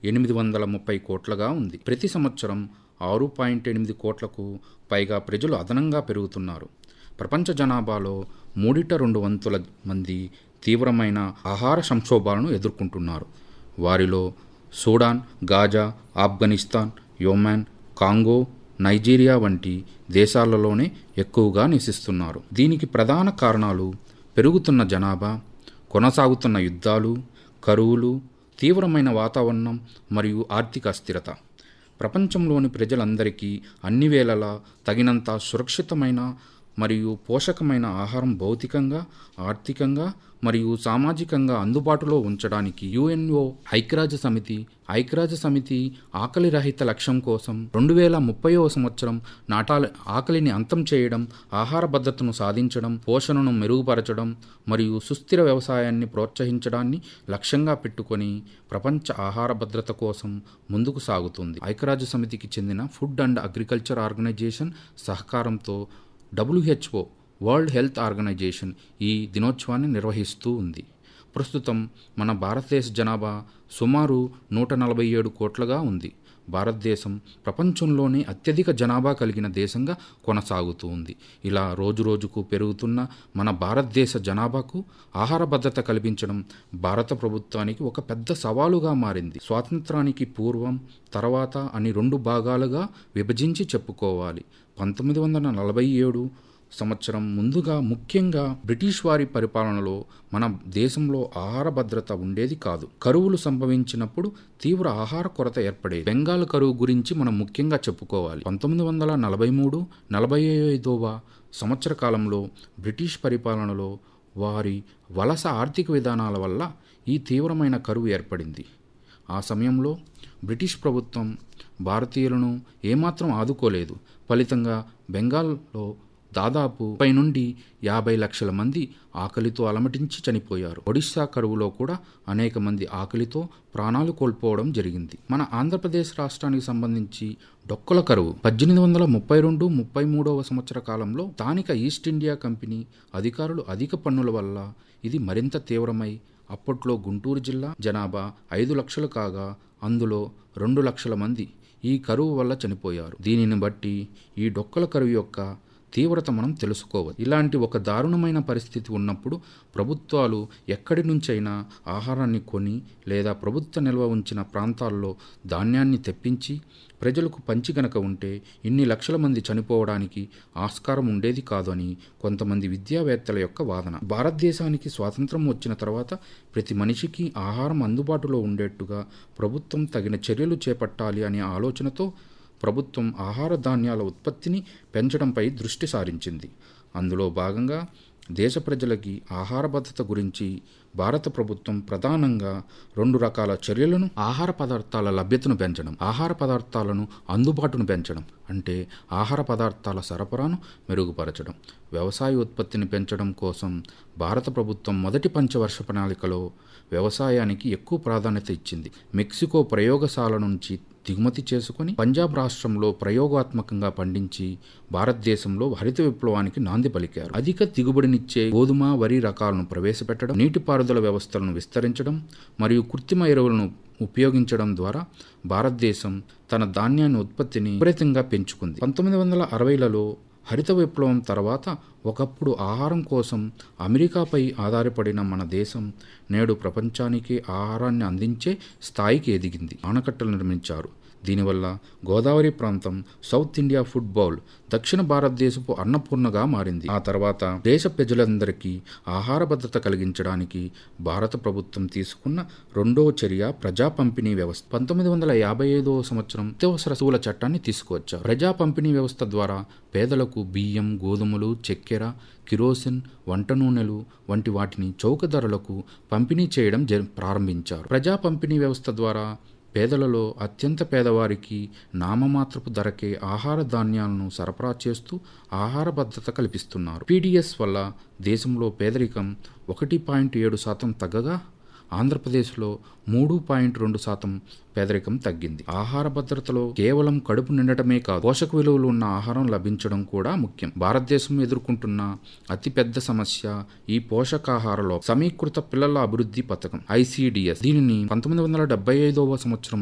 ఎనిమిది వందల ముప్పై కోట్లగా ఉంది ప్రతి సంవత్సరం ఆరు పాయింట్ ఎనిమిది కోట్లకు పైగా ప్రజలు అదనంగా పెరుగుతున్నారు ప్రపంచ జనాభాలో మూడిట రెండు వంతుల మంది తీవ్రమైన ఆహార సంక్షోభాలను ఎదుర్కొంటున్నారు వారిలో Sudan Gaza Afghanistan Yemen Congo Nigeria వంటి దేశాలలోనే ఎక్కువగా నివసిస్తున్నారు దీనికి ప్రధాన కారణాలు పెరుగుతున్న జనాభా కొనసాగుతున్న యుద్ధాలు కరువులు తీవ్రమైన వాతావరణం మరియు ఆర్థిక అస్థిరత ప్రపంచంలోని ప్రజలందరికీ అన్ని వేళలా తగినంత సురక్షితమైన మరియు పోషకమైన ఆహారం భౌతికంగా ఆర్థికంగా మరియు సామాజికంగా అందుబాటులో ఉంచడానికి యుఎన్ఓ ఐక్యరాజ్య సమితి ఐక్యరాజ్య సమితి ఆకలి రహిత లక్ష్యం కోసం రెండు వేల ముప్పైవ సంవత్సరం నాటాల ఆకలిని అంతం చేయడం ఆహార భద్రతను సాధించడం పోషణను మెరుగుపరచడం మరియు సుస్థిర వ్యవసాయాన్ని ప్రోత్సహించడాన్ని లక్ష్యంగా పెట్టుకొని ప్రపంచ ఆహార భద్రత కోసం ముందుకు సాగుతుంది ఐక్యరాజ్య సమితికి చెందిన ఫుడ్ అండ్ అగ్రికల్చర్ ఆర్గనైజేషన్ సహకారంతో డబ్ల్యూహెచ్ఓ వరల్డ్ హెల్త్ ఆర్గనైజేషన్ ఈ దినోత్సవాన్ని నిర్వహిస్తూ ఉంది ప్రస్తుతం మన భారతదేశ జనాభా సుమారు నూట నలభై ఏడు కోట్లుగా ఉంది భారతదేశం ప్రపంచంలోనే అత్యధిక జనాభా కలిగిన దేశంగా కొనసాగుతూ ఉంది ఇలా రోజురోజుకు పెరుగుతున్న మన భారతదేశ జనాభాకు ఆహార భద్రత కల్పించడం భారత ప్రభుత్వానికి ఒక పెద్ద సవాలుగా మారింది స్వాతంత్రానికి పూర్వం తర్వాత అని రెండు భాగాలుగా విభజించి చెప్పుకోవాలి పంతొమ్మిది వందల నలభై ఏడు సంవత్సరం ముందుగా ముఖ్యంగా బ్రిటిష్ వారి పరిపాలనలో మన దేశంలో ఆహార భద్రత ఉండేది కాదు కరువులు సంభవించినప్పుడు తీవ్ర ఆహార కొరత ఏర్పడేది బెంగాల్ కరువు గురించి మనం ముఖ్యంగా చెప్పుకోవాలి పంతొమ్మిది వందల నలభై మూడు నలభై ఐదవ సంవత్సర కాలంలో బ్రిటిష్ పరిపాలనలో వారి వలస ఆర్థిక విధానాల వల్ల ఈ తీవ్రమైన కరువు ఏర్పడింది ఆ సమయంలో బ్రిటిష్ ప్రభుత్వం భారతీయులను ఏమాత్రం ఆదుకోలేదు ఫలితంగా బెంగాల్లో దాదాపు పై నుండి యాభై లక్షల మంది ఆకలితో అలమటించి చనిపోయారు ఒడిశా కరువులో కూడా అనేక మంది ఆకలితో ప్రాణాలు కోల్పోవడం జరిగింది మన ఆంధ్రప్రదేశ్ రాష్ట్రానికి సంబంధించి డొక్కల కరువు పద్దెనిమిది వందల ముప్పై రెండు ముప్పై మూడవ సంవత్సర కాలంలో స్థానిక ఈస్ట్ ఇండియా కంపెనీ అధికారులు అధిక పన్నుల వల్ల ఇది మరింత తీవ్రమై అప్పట్లో గుంటూరు జిల్లా జనాభా ఐదు లక్షలు కాగా అందులో రెండు లక్షల మంది ఈ కరువు వల్ల చనిపోయారు దీనిని బట్టి ఈ డొక్కల కరువు యొక్క తీవ్రత మనం తెలుసుకోవచ్చు ఇలాంటి ఒక దారుణమైన పరిస్థితి ఉన్నప్పుడు ప్రభుత్వాలు ఎక్కడి నుంచైనా ఆహారాన్ని కొని లేదా ప్రభుత్వ నిల్వ ఉంచిన ప్రాంతాల్లో ధాన్యాన్ని తెప్పించి ప్రజలకు పంచి గనక ఉంటే ఇన్ని లక్షల మంది చనిపోవడానికి ఆస్కారం ఉండేది కాదు అని కొంతమంది విద్యావేత్తల యొక్క వాదన భారతదేశానికి స్వాతంత్రం వచ్చిన తర్వాత ప్రతి మనిషికి ఆహారం అందుబాటులో ఉండేట్టుగా ప్రభుత్వం తగిన చర్యలు చేపట్టాలి అనే ఆలోచనతో ప్రభుత్వం ఆహార ధాన్యాల ఉత్పత్తిని పెంచడంపై దృష్టి సారించింది అందులో భాగంగా దేశ ప్రజలకి ఆహార భద్రత గురించి భారత ప్రభుత్వం ప్రధానంగా రెండు రకాల చర్యలను ఆహార పదార్థాల లభ్యతను పెంచడం ఆహార పదార్థాలను అందుబాటును పెంచడం అంటే ఆహార పదార్థాల సరఫరాను మెరుగుపరచడం వ్యవసాయ ఉత్పత్తిని పెంచడం కోసం భారత ప్రభుత్వం మొదటి పంచవర్ష ప్రణాళికలో వ్యవసాయానికి ఎక్కువ ప్రాధాన్యత ఇచ్చింది మెక్సికో ప్రయోగశాల నుంచి దిగుమతి చేసుకుని పంజాబ్ రాష్ట్రంలో ప్రయోగాత్మకంగా పండించి భారతదేశంలో హరిత విప్లవానికి నాంది పలికారు అధిక దిగుబడినిచ్చే గోధుమ వరి రకాలను ప్రవేశపెట్టడం నీటిపారుదల వ్యవస్థలను విస్తరించడం మరియు కృత్రిమ ఎరువులను ఉపయోగించడం ద్వారా భారతదేశం తన ధాన్యాన్ని ఉత్పత్తిని విపరీతంగా పెంచుకుంది పంతొమ్మిది వందల అరవైలలో హరిత విప్లవం తర్వాత ఒకప్పుడు ఆహారం కోసం అమెరికాపై ఆధారపడిన మన దేశం నేడు ప్రపంచానికి ఆహారాన్ని అందించే స్థాయికి ఎదిగింది ఆనకట్టలు నిర్మించారు దీనివల్ల గోదావరి ప్రాంతం సౌత్ ఇండియా ఫుడ్ బౌల్ దక్షిణ భారతదేశపు అన్నపూర్ణగా మారింది ఆ తర్వాత దేశ ప్రజలందరికీ ఆహార భద్రత కలిగించడానికి భారత ప్రభుత్వం తీసుకున్న రెండవ చర్య ప్రజా పంపిణీ వ్యవస్థ పంతొమ్మిది వందల యాభై ఐదవ సంవత్సరం అత్యవసర వస్తువుల చట్టాన్ని తీసుకువచ్చారు ప్రజా పంపిణీ వ్యవస్థ ద్వారా పేదలకు బియ్యం గోధుమలు చక్కెర కిరోసిన్ వంట నూనెలు వంటి వాటిని చౌక ధరలకు పంపిణీ చేయడం జరి ప్రారంభించారు ప్రజా పంపిణీ వ్యవస్థ ద్వారా పేదలలో అత్యంత పేదవారికి నామమాత్రపు ధరకే ఆహార ధాన్యాలను సరఫరా చేస్తూ ఆహార భద్రత కల్పిస్తున్నారు పీడిఎస్ వల్ల దేశంలో పేదరికం ఒకటి పాయింట్ ఏడు శాతం తగ్గగా ఆంధ్రప్రదేశ్లో మూడు పాయింట్ రెండు శాతం పేదరికం తగ్గింది ఆహార భద్రతలో కేవలం కడుపు నిండటమే కాదు పోషక విలువలు ఉన్న ఆహారం లభించడం కూడా ముఖ్యం భారతదేశం ఎదుర్కొంటున్న అతిపెద్ద సమస్య ఈ పోషకాహారలో సమీకృత పిల్లల అభివృద్ధి పథకం ఐసిడిఎస్ దీనిని పంతొమ్మిది వందల డెబ్బై ఐదవ సంవత్సరం